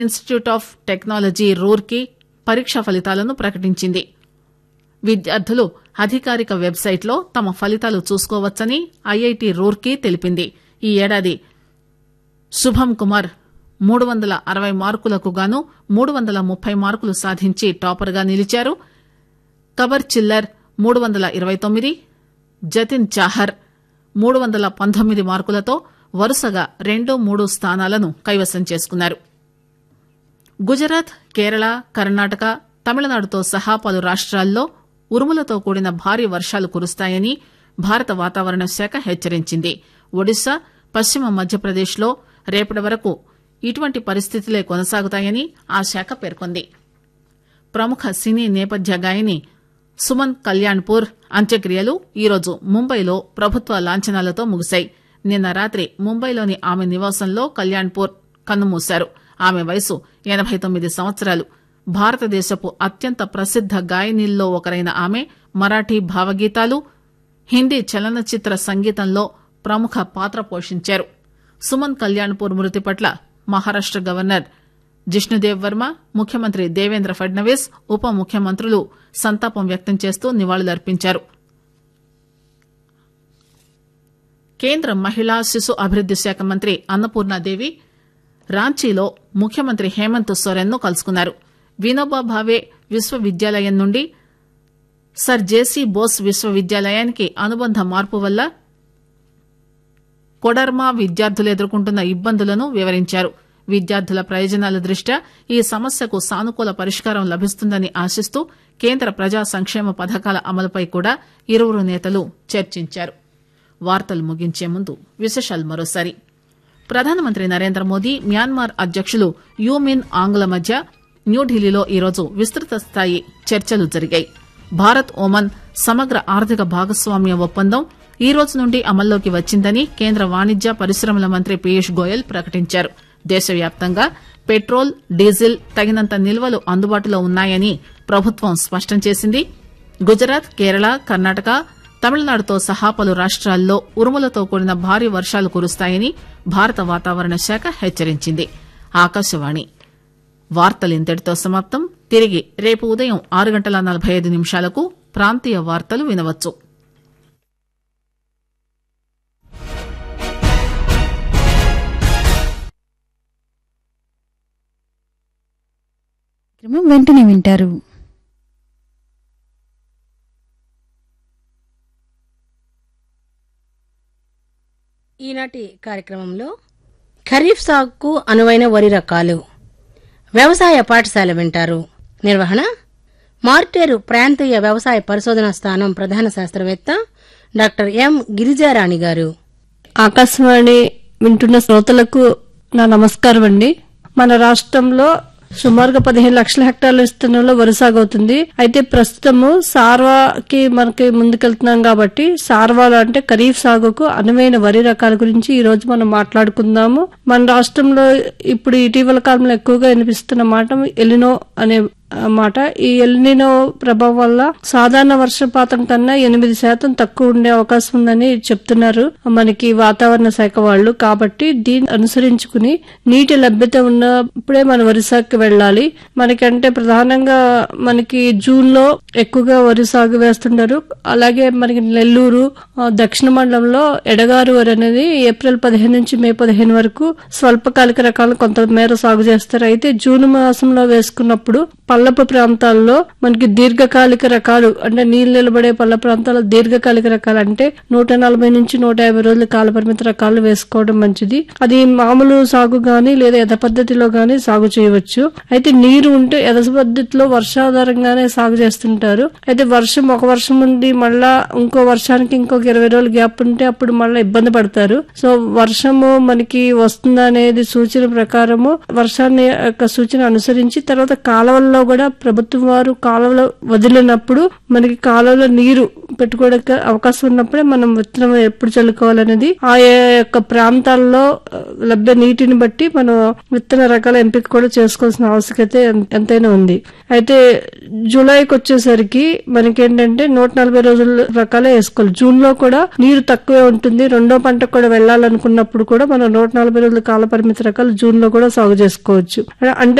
institute of technology Roorkee పరీక్ష ఫలితాలను ప్రకటించింది విద్యార్థులు అధికారిక వెబ్సైట్లో తమ ఫలితాలు చూసుకోవచ్చని ఐఐటి రూర్కీ తెలిపింది ఈ ఏడాది శుభం కుమార్ మూడు వందల అరవై మార్కులకు గాను మూడు వందల ముప్పై మార్కులు సాధించి టాపర్ గా నిలిచారు కబర్ చిల్లర్ మూడు వందల ఇరవై తొమ్మిది జతిన్ చాహర్ మూడు వందల పంతొమ్మిది మార్కులతో వరుసగా రెండు మూడు స్థానాలను కైవసం చేసుకున్నారు గుజరాత్ కేరళ కర్ణాటక తమిళనాడుతో సహా పలు రాష్ట్రాల్లో ఉరుములతో కూడిన భారీ వర్షాలు కురుస్తాయని భారత వాతావరణ శాఖ హెచ్చరించింది ఒడిశా పశ్చిమ మధ్యప్రదేశ్లో రేపటి వరకు ఇటువంటి పరిస్థితులే కొనసాగుతాయని ఆ శాఖ పేర్కొంది ప్రముఖ సినీ నేపథ్య గాయని సుమన్ కళ్యాణ్పూర్ అంత్యక్రియలు ఈరోజు ముంబైలో ప్రభుత్వ లాంఛనాలతో ముగిశాయి నిన్న రాత్రి ముంబైలోని ఆమె నివాసంలో కళ్యాణ్పూర్ కన్నుమూశారు ఆమె వయసు ఎనబై తొమ్మిది సంవత్సరాలు భారతదేశపు అత్యంత ప్రసిద్ద గాయనీల్లో ఒకరైన ఆమె మరాఠీ భావగీతాలు హిందీ చలనచిత్ర సంగీతంలో ప్రముఖ పాత్ర పోషించారు సుమన్ కళ్యాణ్పూర్ మృతి పట్ల మహారాష్ట గవర్నర్ జిష్ణుదేవ్ వర్మ ముఖ్యమంత్రి దేవేంద్ర ఫడ్నవీస్ ఉప ముఖ్యమంత్రులు సంతాపం వ్యక్తం చేస్తూ నివాళులర్పించారు కేంద్ర మహిళా శిశు అభివృద్ది శాఖ మంత్రి అన్నపూర్ణాదేవి రాంచీలో ముఖ్యమంత్రి హేమంత్ సోరెన్ ను కలుసుకున్నారు వినోబా భావే విశ్వవిద్యాలయం నుండి సర్ జేసీ బోస్ విశ్వవిద్యాలయానికి అనుబంధ మార్పు వల్ల కొడర్మా విద్యార్థులు ఎదుర్కొంటున్న ఇబ్బందులను వివరించారు విద్యార్థుల ప్రయోజనాల దృష్ట్యా ఈ సమస్యకు సానుకూల పరిష్కారం లభిస్తుందని ఆశిస్తూ కేంద్ర ప్రజా సంక్షేమ పథకాల అమలుపై కూడా ఇరువురు నేతలు చర్చించారు వార్తలు ముగించే ముందు విశేషాలు మరోసారి ప్రధానమంత్రి నరేంద్ర మోదీ మ్యాన్మార్ అధ్యకులు యూమిన్ ఆంగ్ల మధ్య న్యూఢిల్లీలో ఈరోజు విస్తృత స్థాయి చర్చలు జరిగాయి భారత్ ఒమన్ సమగ్ర ఆర్థిక భాగస్వామ్య ఒప్పందం ఈ రోజు నుండి అమల్లోకి వచ్చిందని కేంద్ర వాణిజ్య పరిశ్రమల మంత్రి పీయూష్ గోయల్ ప్రకటించారు దేశవ్యాప్తంగా పెట్రోల్ డీజిల్ తగినంత నిల్వలు అందుబాటులో ఉన్నాయని ప్రభుత్వం స్పష్టం చేసింది గుజరాత్ కేరళ కర్ణాటక తమిళనాడుతో సహా పలు రాష్ట్రాల్లో ఉరుములతో కూడిన భారీ వర్షాలు కురుస్తాయని భారత వాతావరణ శాఖ హెచ్చరించింది ఆకాశవాణి వార్తలు ఇంతటితో సమాప్తం తిరిగి రేపు ఉదయం ఆరు గంటల నలభై ఐదు నిమిషాలకు ప్రాంతీయ వార్తలు వినవచ్చు కార్యక్రమం వెంటనే వింటారు ఈనాటి కార్యక్రమంలో ఖరీఫ్ సాగుకు అనువైన వరి రకాలు వ్యవసాయ పాఠశాల వింటారు నిర్వహణ మార్టేరు ప్రాంతీయ వ్యవసాయ పరిశోధనా స్థానం ప్రధాన శాస్త్రవేత్త డాక్టర్ ఎం గిరిజారాణి గారు ఆకాశవాణి వింటున్న శ్రోతలకు నా నమస్కారం అండి మన రాష్ట్రంలో సుమారుగా పదిహేను లక్షల హెక్టార్ల విస్తీర్ణంలో వరి సాగు అవుతుంది అయితే ప్రస్తుతము సార్వాకి మనకి ముందుకెళ్తున్నాం కాబట్టి సార్వాలు అంటే ఖరీఫ్ సాగుకు అనువైన వరి రకాల గురించి ఈ రోజు మనం మాట్లాడుకుందాము మన రాష్ట్రంలో ఇప్పుడు ఇటీవల కాలంలో ఎక్కువగా వినిపిస్తున్న మాట ఎలినో అనే ఆ మాట ఈ ఎల్నినో ప్రభావం వల్ల సాధారణ వర్షపాతం కన్నా ఎనిమిది శాతం తక్కువ ఉండే అవకాశం ఉందని చెప్తున్నారు మనకి వాతావరణ శాఖ వాళ్ళు కాబట్టి దీన్ని అనుసరించుకుని నీటి లభ్యత ఉన్నప్పుడే మన వరి సాగుకి వెళ్ళాలి మనకంటే ప్రధానంగా మనకి జూన్ లో ఎక్కువగా వరి సాగు వేస్తుంటారు అలాగే మనకి నెల్లూరు ఆ, దక్షిణ మండలంలో ఎడగారు వరి అనేది ఏప్రిల్ పదిహేను నుంచి మే పదిహేను వరకు స్వల్పకాలిక రకాలను కొంత మేర సాగు చేస్తారు అయితే జూన్ మాసంలో వేసుకున్నప్పుడు పల్లపు ప్రాంతాల్లో మనకి దీర్ఘకాలిక రకాలు అంటే నీళ్ళు నిలబడే పల్ల ప్రాంతాల్లో దీర్ఘకాలిక రకాలు అంటే నూట నలభై నుంచి నూట యాభై రోజుల కాల పరిమిత రకాలు వేసుకోవడం మంచిది అది మామూలు సాగు గాని లేదా ఎద పద్ధతిలో గాని సాగు చేయవచ్చు అయితే నీరు ఉంటే ఎద పద్ధతిలో వర్షాధారంగానే సాగు చేస్తుంటారు అయితే వర్షం ఒక వర్షం ఉండి మళ్ళా ఇంకో వర్షానికి ఇంకొక ఇరవై రోజులు గ్యాప్ ఉంటే అప్పుడు మళ్ళీ ఇబ్బంది పడతారు సో వర్షము మనకి వస్తుందా అనేది సూచన ప్రకారము వర్షాన్ని యొక్క సూచన అనుసరించి తర్వాత కాలువల్లో కూడా ప్రభుత్వం వారు కాలువలో వదిలినప్పుడు మనకి కాలువలో నీరు పెట్టుకోవడానికి అవకాశం ఉన్నప్పుడే మనం విత్తనం ఎప్పుడు చల్లుకోవాలనేది ఆయా యొక్క ప్రాంతాల్లో ఆ, లభ్య నీటిని బట్టి మనం విత్తన రకాల ఎంపిక కూడా చేసుకోవాల్సిన ఆవశ్యకత ఎం- ఎంతైనా ఉంది అయితే జూలైకి వచ్చేసరికి మనకేంటంటే నూట నలభై రోజుల రకాలే వేసుకోవాలి జూన్ లో కూడా నీరు తక్కువే ఉంటుంది రెండో పంటకు కూడా వెళ్ళాలనుకున్నప్పుడు కూడా మనం నూట నలభై రోజుల కాల పరిమితి రకాలు జూన్ లో కూడా సాగు చేసుకోవచ్చు అంటే